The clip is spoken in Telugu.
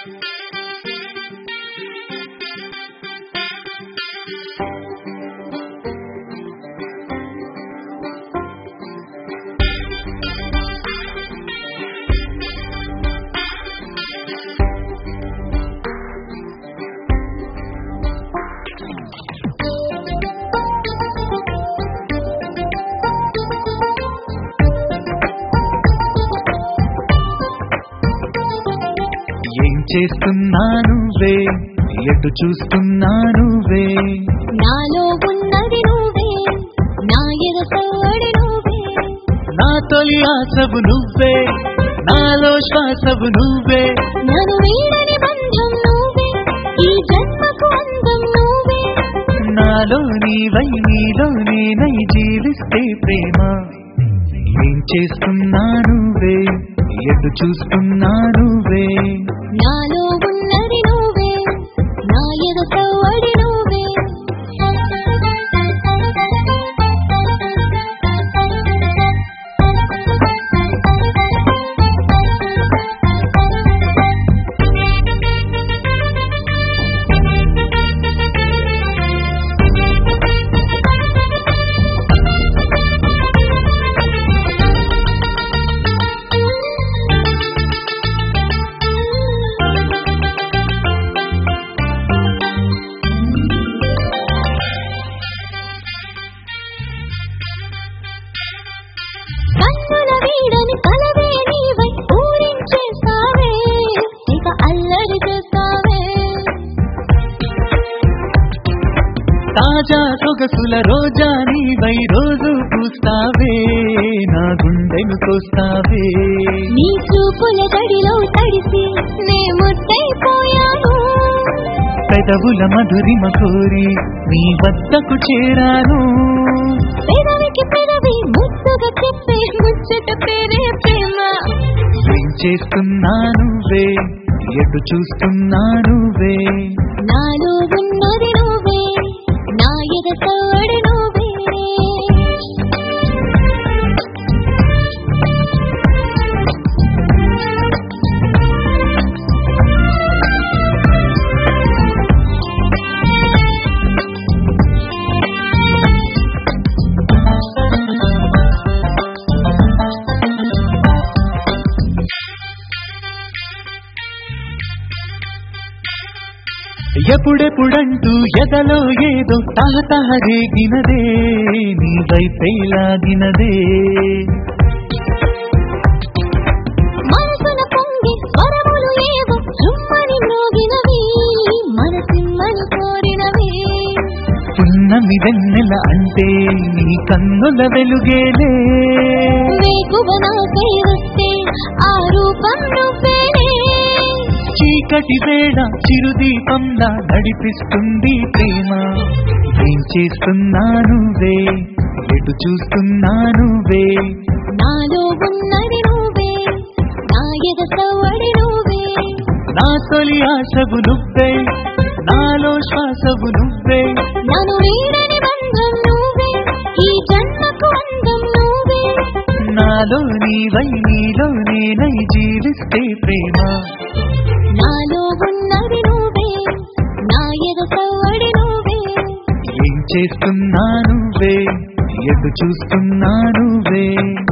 ఏం చేస్తున్నానువే ఎటు చూస్తున్నానువే నాలో ఉన్నది నువ్వే నా ఎదసోడి నువ్వే నా తొలి ఆశవు నువ్వే నాలో శ్వాసవు నువ్వే నన్ను వీడని బంధం నువ్వే ఈ జన్మకు అందం నువ్వే నాలో నీవై నీలో నేనై జీవిస్తే ప్రేమ ఏం చేస్తున్నానువే ఎటు చూస్తున్నానువే నాలో ఉన్నది నువ్వే నా ఎదసోడి నువ్వే కన్నుల వీడని కలవే నీవై ఊరించేస్తావే ఇక అల్లరి చేస్తావే తాజా సొగసుల రోజా నీవై రోజు పూస్తావే నా గుండెను కోస్తావే నీ చూపుల గడిలో తడిసి నే ముద్దైపోయాను పెదవుల మధురిమ కోరి నీ వద్దకు చేరాను పెదవికి పెదవి ముద్దుగా చెప్పే ముచ్చట పేరే ప్రేమ ఏం చేస్తున్నానువే ఎటు చూస్తున్నానువే నాలో ఉన్నది నువ్వే నా ఎదసోడి నువ్వే ఎప్పుడెప్పుడంటూ ఎదలో ఏదో తహతహ రేగినదే నీ వైపేలాగినదే మనసున పొంగి స్వరములు ఏవో చుమ్మని మ్రోగినవి మనసిమ్మను కోరినవి పున్నమి వెన్నెల అంటే నీ కన్నుల వెలుగేలే వేకువ నాకై వస్తే ఆ రూపం నువ్వేనే చీకటి వేళ చిరుదీపంలా నడిపిస్తుంది ప్రేమ ఏం చేస్తున్నానువే ఎటు చూస్తున్నానువే నాలో ఉన్నది నువ్వే నా ఎదసవడి నువ్వే నా తొలి ఆశవు నువ్వే నాలో శ్వాసవు నువ్వే నన్ను వీడని బంధం నువ్వే ఈ జన్మకు అందం నువ్వే నాలో నీవై నీలో నేనై జీవిస్తే ప్రేమ నాలో ఉన్నది నువ్వే నా ఎదసవడి నువ్వే ఏం చేస్తున్నానువే ఎటు చూస్తున్నానువే